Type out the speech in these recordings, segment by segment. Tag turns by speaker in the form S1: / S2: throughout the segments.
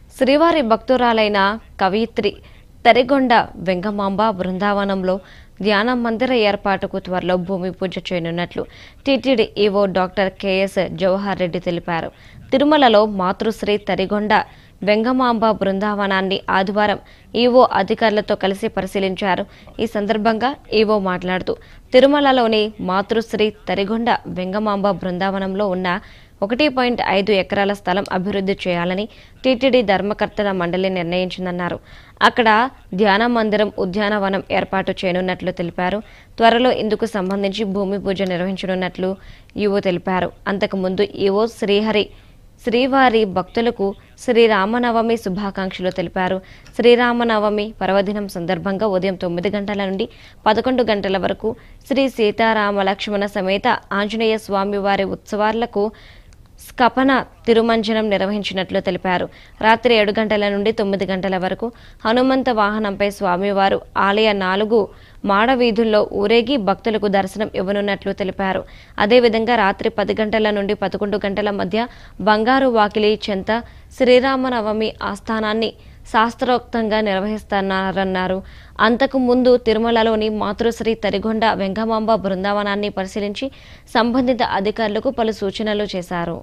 S1: శ్రీవారి భక్తురాలైన కవయిత్రి తెరిగొండ వెంగమాంబ బృందావనంలో ధ్యాన మందిర ఏర్పాటుకు త్వరలో భూమి పూజ చేయనున్నట్లు TTD EO doctor KS Jawahar Reddy తెలిపారు తిరుమలలో మాతృశ్రీ తరిగొండ వెంగమాంబ బృందావనాన్ని ఆదివారం ఈవో అధికారులతో కలిసి పరిశీలించారు ఈ సందర్భంగా ఈవో మాట్లాడుతూ తిరుమలలోని మాతృశ్రీ తరిగొండ వెంగమాంబ బృందావనంలో ఉన్న ఒకటి పాయింట్ ఐదు ఎకరాల స్థలం అభివృద్ధి చేయాలని టీటీడీ ధర్మకర్తల మండలి నిర్ణయించిందన్నారు అక్కడ ధ్యాన మందిరం ఉద్యానవనం ఏర్పాటు చేయనున్నట్లు తెలిపారు త్వరలో ఇందుకు సంబంధించి భూమి పూజ నిర్వహించనున్నట్లు ఈవో తెలిపారు అంతకుముందు ఈవో శ్రీహరి శ్రీవారి భక్తులకు శ్రీరామనవమి శుభాకాంక్షలు తెలిపారు శ్రీరామనవమి పర్వదినం సందర్భంగా ఉదయం తొమ్మిది గంటల నుండి పదకొండు గంటల వరకు శ్రీ సీతారామ లక్ష్మణ సమేత ఆంజనేయ స్వామి వారి ఉత్సవాలకు స్కపన తిరుమంజనం నిర్వహించినట్లు తెలిపారు రాత్రి ఏడు గంటల నుండి తొమ్మిది గంటల వరకు హనుమంత వాహనంపై స్వామివారు ఆలయ నాలుగు మాడ వీధుల్లో ఊరేగి భక్తులకు దర్శనం ఇవ్వనున్నట్లు తెలిపారు అదేవిధంగా రాత్రి పది గంటల నుండి పదకొండు గంటల మధ్య బంగారు వాకిలి చెంత శ్రీరామనవమి ఆస్థానాన్ని శాస్త్రోక్తంగా నిర్వహిస్తున్నారన్నారు అంతకు ముందు తిరుమలలోని మాతృశ్రీ తరిగొండ వెంగమాంబ బృందావనాన్ని పరిశీలించి సంబంధిత అధికారులకు పలు సూచనలు చేశారు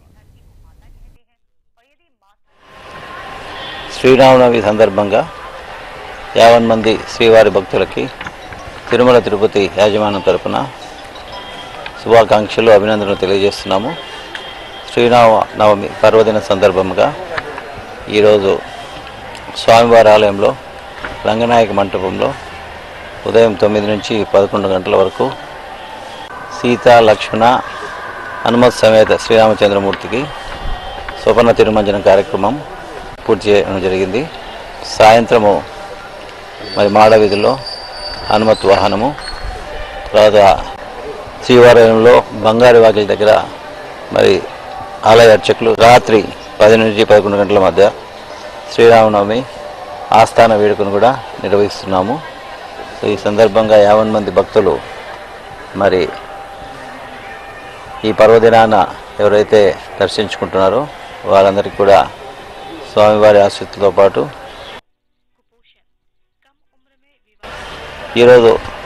S2: శ్రీరామనవమి సందర్భంగా యావన్ మంది శ్రీవారి భక్తులకి తిరుమల తిరుపతి యాజమాన్యం తరపున శుభాకాంక్షలు అభినందనలు తెలియజేస్తున్నాము శ్రీరామ నవమి పర్వదిన సందర్భంగా ఈరోజు స్వామివారి ఆలయంలో రంగనాయక మంటపంలో ఉదయం తొమ్మిది నుంచి పదకొండు గంటల వరకు సీత లక్ష్మణ హనుమత్ సమేత శ్రీరామచంద్రమూర్తికి స్వపన తిరుమంజనం కార్యక్రమం పూర్తి చేయడం జరిగింది సాయంత్రము మరి మాడ వీధిలో హనుమత్ వాహనము తర్వాత శ్రీవాలయంలో బంగారు వాకిలి దగ్గర మరి ఆలయ అర్చకులు రాత్రి పది నుంచి పదకొండు గంటల మధ్య శ్రీరామనవమి ఆస్థాన వేడుకను కూడా నిర్వహిస్తున్నాము సో ఈ సందర్భంగా యావన్ మంది భక్తులు మరి ఈ పర్వదినాన ఎవరైతే దర్శించుకుంటున్నారో వారందరికీ కూడా స్వామివారి ఆశీస్సులతో పాటు ఈరోజు